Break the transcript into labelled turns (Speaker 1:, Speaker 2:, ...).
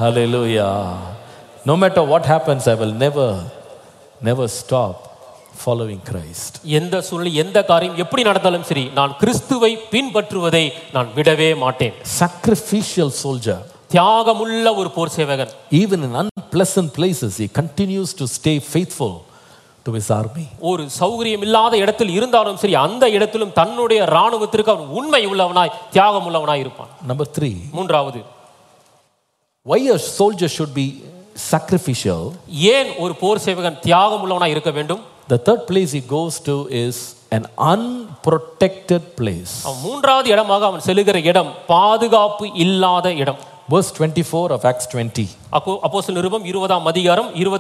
Speaker 1: Hallelujah. No matter what happens, I will never, never stop following Christ.
Speaker 2: எந்த சூழ்நிலை எந்த காரியம் எப்படி நடந்தாலும் சரி நான் கிறிஸ்துவை பின்பற்றுவதை நான் விடவே மாட்டேன்
Speaker 1: Sacrificial soldier.
Speaker 2: தியாகமுள்ள ஒரு போர் சேவகன்
Speaker 1: Even in unpleasant places, he continues to stay faithful to his army.
Speaker 2: ஒரு சௌகரியம் இல்லாத இடத்தில் இருந்தாலும் சரி அந்த இடத்திலும் தன்னுடைய ராணுவத்திற்கு அவன் உண்மை உள்ளவனாய் தியாகம் உள்ளவனாய் இருப்பான்
Speaker 1: Number three,
Speaker 2: மூன்றாவது
Speaker 1: why a soldier should be sacrificial.
Speaker 2: ஏன் ஒரு போர் சேவகன் தியாகம் உள்ளவனாய் இருக்க வேண்டும்
Speaker 1: The third place he goes to is an unprotected place.
Speaker 2: அவன் மூன்றாவது இடமாக அவன் செல்லுகிற இடம் பாதுகாப்பு இல்லாத இடம்
Speaker 1: Verse 24 of Acts 20.
Speaker 2: அப்போ அப்போஸ்தலர் நிருபம் இருபதாம் அதிகாரம் இருபத்தி